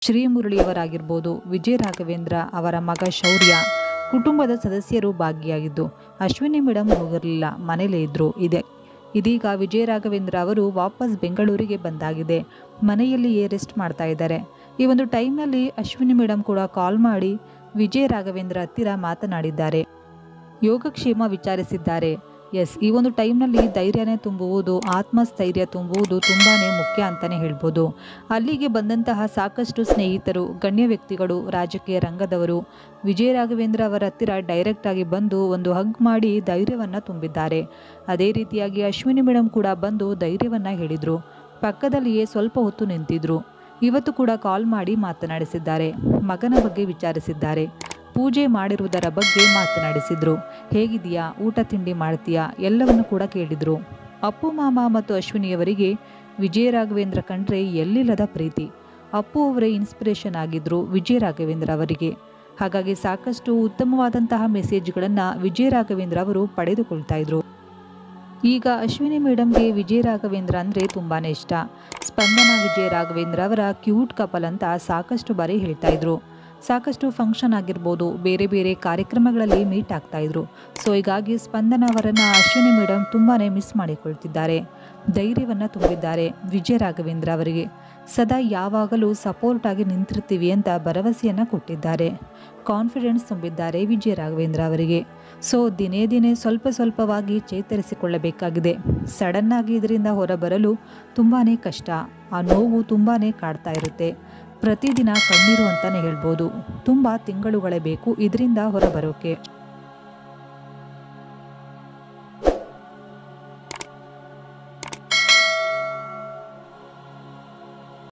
ಶ್ರೀಮುರಳಿಯವರಾಗಿರ್ಬೋದು ವಿಜಯ ರಾಘವೇಂದ್ರ ಅವರ ಮಗ ಶೌರ್ಯ ಕುಟುಂಬದ ಸದಸ್ಯರು ಭಾಗಿಯಾಗಿದ್ದು ಅಶ್ವಿನಿ ಮೇಡಮ್ ಹೋಗಿರಲಿಲ್ಲ ಮನೇಲೇ ಇದ್ದರು ಇದೆ ಇದೀಗ ವಿಜಯ ರಾಘವೇಂದ್ರ ಅವರು ವಾಪಸ್ ಬೆಂಗಳೂರಿಗೆ ಬಂದಾಗಿದೆ ಮನೆಯಲ್ಲಿಯೇ ರೆಸ್ಟ್ ಮಾಡ್ತಾ ಇದ್ದಾರೆ ಈ ಒಂದು ಟೈಮ್ನಲ್ಲಿ ಅಶ್ವಿನಿ ಮೇಡಮ್ ಕೂಡ ಕಾಲ್ ಮಾಡಿ ವಿಜಯ ರಾಘವೇಂದ್ರ ಹತ್ತಿರ ಮಾತನಾಡಿದ್ದಾರೆ ಯೋಗಕ್ಷೇಮ ವಿಚಾರಿಸಿದ್ದಾರೆ ಎಸ್ ಈ ಒಂದು ಟೈಮ್ನಲ್ಲಿ ಧೈರ್ಯನೇ ತುಂಬುವುದು ಆತ್ಮಸ್ಥೈರ್ಯ ತುಂಬುವುದು ತುಂಬಾ ಮುಖ್ಯ ಅಂತಲೇ ಹೇಳ್ಬೋದು ಅಲ್ಲಿಗೆ ಬಂದಂತಹ ಸಾಕಷ್ಟು ಸ್ನೇಹಿತರು ಗಣ್ಯ ವ್ಯಕ್ತಿಗಳು ರಾಜಕೀಯ ರಂಗದವರು ವಿಜಯ ರಾಘವೇಂದ್ರ ಅವರ ಹತ್ತಿರ ಡೈರೆಕ್ಟ್ ಆಗಿ ಬಂದು ಒಂದು ಹಗ್ ಮಾಡಿ ಧೈರ್ಯವನ್ನು ತುಂಬಿದ್ದಾರೆ ಅದೇ ರೀತಿಯಾಗಿ ಅಶ್ವಿನಿ ಮೇಡಮ್ ಕೂಡ ಬಂದು ಧೈರ್ಯವನ್ನು ಹೇಳಿದರು ಪಕ್ಕದಲ್ಲಿಯೇ ಸ್ವಲ್ಪ ಹೊತ್ತು ನಿಂತಿದ್ರು ಇವತ್ತು ಕೂಡ ಕಾಲ್ ಮಾಡಿ ಮಾತನಾಡಿಸಿದ್ದಾರೆ ಮಗನ ಬಗ್ಗೆ ವಿಚಾರಿಸಿದ್ದಾರೆ ಪೂಜೆ ಮಾಡಿರುವುದರ ಬಗ್ಗೆ ಮಾತನಾಡಿಸಿದ್ರು ಹೇಗಿದೆಯಾ ಊಟ ತಿಂಡಿ ಮಾಡ್ತೀಯಾ ಎಲ್ಲವನ್ನು ಕೂಡ ಕೇಳಿದ್ರು ಅಪ್ಪು ಮಾಮ ಮತ್ತು ಅಶ್ವಿನಿಯವರಿಗೆ ವಿಜಯ ರಾಘವೇಂದ್ರ ಕಂಡ್ರೆ ಎಲ್ಲಿಲ್ಲದ ಪ್ರೀತಿ ಅಪ್ಪು ಅವರೇ ಇನ್ಸ್ಪಿರೇಷನ್ ಆಗಿದ್ರು ವಿಜಯ ರಾಘವೇಂದ್ರ ಅವರಿಗೆ ಹಾಗಾಗಿ ಸಾಕಷ್ಟು ಉತ್ತಮವಾದಂತಹ ಮೆಸೇಜ್ಗಳನ್ನು ವಿಜಯ ರಾಘವೇಂದ್ರ ಅವರು ಪಡೆದುಕೊಳ್ತಾ ಇದ್ರು ಈಗ ಅಶ್ವಿನಿ ಮೇಡಮ್ಗೆ ವಿಜಯ ರಾಘವೇಂದ್ರ ಅಂದರೆ ತುಂಬಾ ಇಷ್ಟ ಸ್ಪಂದನ ವಿಜಯ ರಾಘವೇಂದ್ರ ಅವರ ಕ್ಯೂಟ್ ಕಪಲ್ ಅಂತ ಸಾಕಷ್ಟು ಬಾರಿ ಹೇಳ್ತಾ ಇದ್ರು ಸಾಕಷ್ಟು ಫಂಕ್ಷನ್ ಆಗಿರ್ಬೋದು ಬೇರೆ ಬೇರೆ ಕಾರ್ಯಕ್ರಮಗಳಲ್ಲಿ ಮೀಟ್ ಆಗ್ತಾ ಇದ್ರು ಸೊ ಹೀಗಾಗಿ ಸ್ಪಂದನ ಅವರನ್ನು ಅಶ್ವಿನಿ ಮೇಡಮ್ ತುಂಬಾ ಮಿಸ್ ಮಾಡಿಕೊಳ್ತಿದ್ದಾರೆ ಧೈರ್ಯವನ್ನು ತುಂಬಿದ್ದಾರೆ ವಿಜಯ ರಾಘವೇಂದ್ರ ಅವರಿಗೆ ಸದಾ ಯಾವಾಗಲೂ ಸಪೋರ್ಟ್ ಆಗಿ ನಿಂತಿರ್ತೀವಿ ಅಂತ ಭರವಸೆಯನ್ನು ಕೊಟ್ಟಿದ್ದಾರೆ ಕಾನ್ಫಿಡೆನ್ಸ್ ತುಂಬಿದ್ದಾರೆ ವಿಜಯ ರಾಘವೇಂದ್ರ ಅವರಿಗೆ ಸೊ ದಿನೇ ದಿನೇ ಸ್ವಲ್ಪ ಸ್ವಲ್ಪವಾಗಿ ಚೇತರಿಸಿಕೊಳ್ಳಬೇಕಾಗಿದೆ ಸಡನ್ನಾಗಿ ಇದರಿಂದ ಹೊರಬರಲು ತುಂಬಾ ಕಷ್ಟ ಆ ನೋವು ತುಂಬಾ ಕಾಡ್ತಾ ಇರುತ್ತೆ ಪ್ರತಿದಿನ ಕಣ್ಣೀರು ಅಂತಲೇ ಹೇಳ್ಬೋದು ತುಂಬ ತಿಂಗಳುಗಳೇ ಬೇಕು ಇದರಿಂದ ಹೊರಬರೋಕೆ